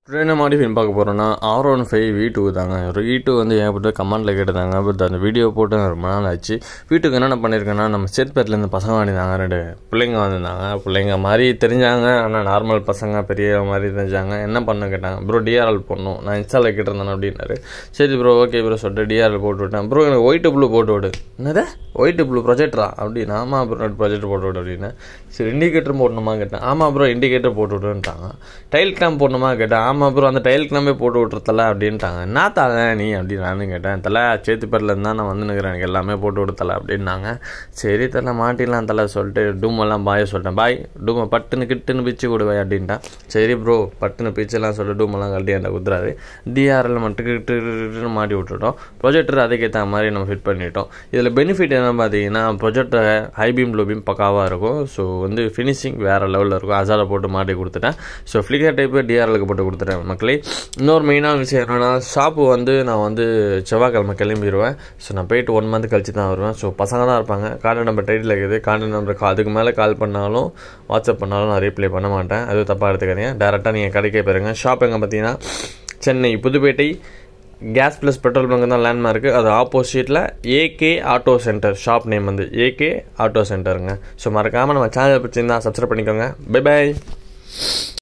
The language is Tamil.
என்ன மாடிஃபைன் பார்க்க போகிறோன்னா R one five V two தாங்க ஒரு வி டூ வந்து ஏகப்பட்ட கமெண்ட்டில் கேட்டிருந்தாங்க பட் அந்த வீடியோ போட்டு ரொம்ப நாள் ஆச்சு வீட்டுக்கு என்னென்ன பண்ணியிருக்கேன்னா நம்ம சேத்பேட்லேருந்து பசங்க வாங்கியிருந்தாங்க ரெண்டு பிள்ளைங்க வந்திருந்தாங்க பிள்ளைங்க மாதிரி தெரிஞ்சாங்க ஆனால் நார்மல் பசங்க பெரிய மாதிரி தெரிஞ்சாங்க என்ன பண்ண கேட்டாங்க ப்ரோ டிஆர்எல் போடணும் நான் இன்ஸ்டாவில் கேட்டிருந்தேன் அப்படின்னாரு சரி ப்ரோ ஓகே ப்ரோ சொல்லிட்டு டிஆர்எல் போட்டு விட்டேன் ப்ரோ எனக்கு ஒயிட் ப்ளூ போட்டு விடு என்னது ஒயிட் ப்ளூ ப்ரொஜெக்டரா அப்படின்னு ஆமாம் ப்ரோ ப்ரொஜெக்டர் போட்டு விடு அப்படின்னு சரி இண்டிகேட்டர் போடணுமா கேட்டேன் ஆமாம் ப்ரோ இண்டிகேட்டர் போட்டு விடுன்ட்டாங்க டைல் கிளாம்ப் போடணுமா கேட்டேன் ஆமாம் ப்ரோ அந்த டைல் கிளாம்பே போட்டு விட்றத்தல அப்படின்ட்டாங்க என்ன தாங்க நீ அப்படின்னு நானும் கேட்டேன் தலை சேத்துப்பேரில் இருந்தால் நான் வந்து நிற்கிறேன் எனக்கு எல்லாமே போட்டு விடுத்தல அப்படின்னாங்க சரி தலை மாட்டிடலாம் தலை சொல்லிட்டு டூமெல்லாம் பாய சொல்லிட்டேன் பாய் டூமை பட்டுன்னு கிட்டுன்னு பிச்சு கொடுவேன் அப்படின்ட்டான் சரி ப்ரோ பட்டுன்னு பிச்செல்லாம் சொல்லி டூமெல்லாம் கழட்டி என்கிட்ட குத்துறாரு டிஆர்எல் மட்டும் கிட்டு கிட்டுன்னு மாட்டி விட்டுட்டோம் ப்ரொஜெக்டர் அதுக்கேற்ற மாதிரி நம்ம ஃபிட் பண்ணிட்டோம் இதில் பெனிஃபிட் என்ன பார்த்தீங்கன்னா projector high beam low beam பக்காவாக இருக்கும் ஸோ வந்து ஃபினிஷிங் வேறு லெவலில் இருக்கும் அசாலை போட்டு மாட்டி கொடுத்துட்டேன் ஸோ ஃப்ளிகர் டைப்பு டிஆர்எலுக்கு போட்டு கொடுத்துட்டேன் மக்களே இன்னொரு மெயினான விஷயம் என்னென்னா ஷாப்பு வந்து நான் வந்து செவ்வாய்க்கிழமை கிளம்பிடுவேன் ஸோ நான் போயிட்டு ஒன் மந்த் கழிச்சு தான் வருவேன் ஸோ பசங்க தான் இருப்பாங்க கார்டு நம்பர் டைட்டில் இருக்குது கார்டு நம்பர் அதுக்கு மேலே கால் பண்ணாலும் வாட்ஸ்அப் பண்ணாலும் நான் ரீப்ளை பண்ண மாட்டேன் அது தப்பாக எடுத்துக்காதீங்க டேரெக்டாக நீங்கள் கடைக்கே போயிருங்க ஷாப் எங்கே பார்த்தீங்கன்னா Chennai Pudupettai gas plus petrol bunk தான் லேண்ட்மார்க்கு அது ஆப்போசிட்டில் AK auto centre shop name வந்து ஏகே ஆட்டோ சென்டருங்க ஸோ மறக்காமல் நம்ம சேனல் பிடிச்சிருந்தா சப்ஸ்கிரைப் பண்ணிக்கோங்க பை பை